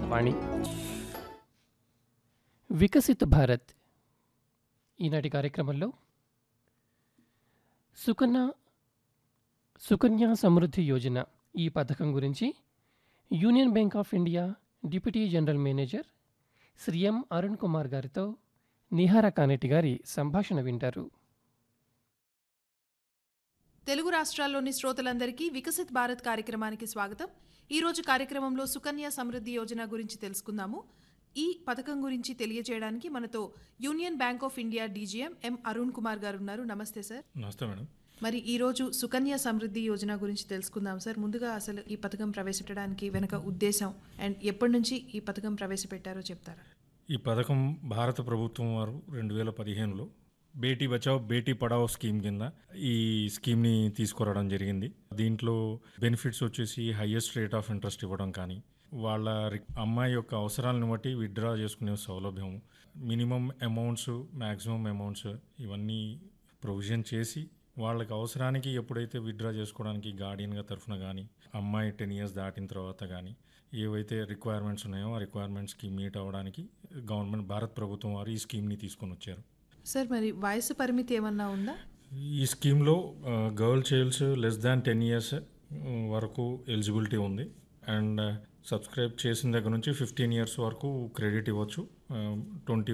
వాణి వికసిత్ భారత్ ఈనాటి కార్యక్రమంలో సుకన్య సుకన్య సమృద్ధి యోజన ఈ పథకం గురించి Union Bank of India deputy general manager Shri M Arun Kumar గారితో నిహారా కానెట్టి గారి సంభాషణ వింటారు తెలుగు రాష్ట్రాల్లోని శ్రోతలందరికీ వికసిత్ భారత్ కార్యక్రమానికి స్వాగతం ఈ రోజు కార్యక్రమంలో సుకన్య సమృద్ధి యోజన గురించి తెలుసుకుందాము ఈ పథకం గురించి తెలియజేయడానికి మనతో Union Bank of India DGM M Arun Kumar గారు ఉన్నారు నమస్తే సార్ నమస్తే మేడం మరి ఈ రోజు సుకన్య సమృద్ధి యోజన గురించి తెలుసుకుందాం సార్ ముందుగా అసలు ఈ పథకం ప్రవేశపెట్టడానికి వెనక ఉద్దేశం అండ్ ఎప్పటి నుంచి ఈ పథకం ప్రవేశపెట్టారో చెప్తారా ఈ పథకం భారత ప్రభుత్వం వారు రెండు వేల పదిహేనులో బేటీ బచావ్ బేటీ పడావ్ స్కీమ్ కింద ఈ స్కీమ్ని తీసుకురావడం జరిగింది దీంట్లో బెనిఫిట్స్ వచ్చేసి హయ్యెస్ట్ రేట్ ఆఫ్ ఇంట్రెస్ట్ ఇవ్వడం కానీ వాళ్ళ రి- అమ్మాయి యొక్క అవసరాలను బట్టి విత్డ్రా చేసుకునే సౌలభ్యం మినిమం అమౌంట్స్ మ్యాక్సిమం అమౌంట్స్ ఇవన్నీ ప్రొవిజన్ చేసి వాళ్ళకి అవసరానికి ఎప్పుడైతే విత్డ్రా చేసుకోవడానికి గార్డియన్గా తరఫున కానీ అమ్మాయి టెన్ ఇయర్స్ దాటిన తర్వాత కానీ ఏవైతే రిక్వైర్మెంట్స్ ఉన్నాయో ఆ రిక్వైర్మెంట్స్కి మీట్ అవ్వడానికి గవర్నమెంట్ భారత్ ప్రభుత్వం వారు ఈ స్కీమ్ని తీసుకొని వచ్చారు సార్ మరి వయసు పరిమితి ఏమన్నా ఉందా ఈ స్కీమ్లో girl childs less than ten years వరకు ఎలిజిబిలిటీ ఉంది అండ్ సబ్స్క్రైబ్ చేసిన దగ్గర నుంచి ఫిఫ్టీన్ ఇయర్స్ వరకు క్రెడిట్ ఇవ్వచ్చు ట్వంటీ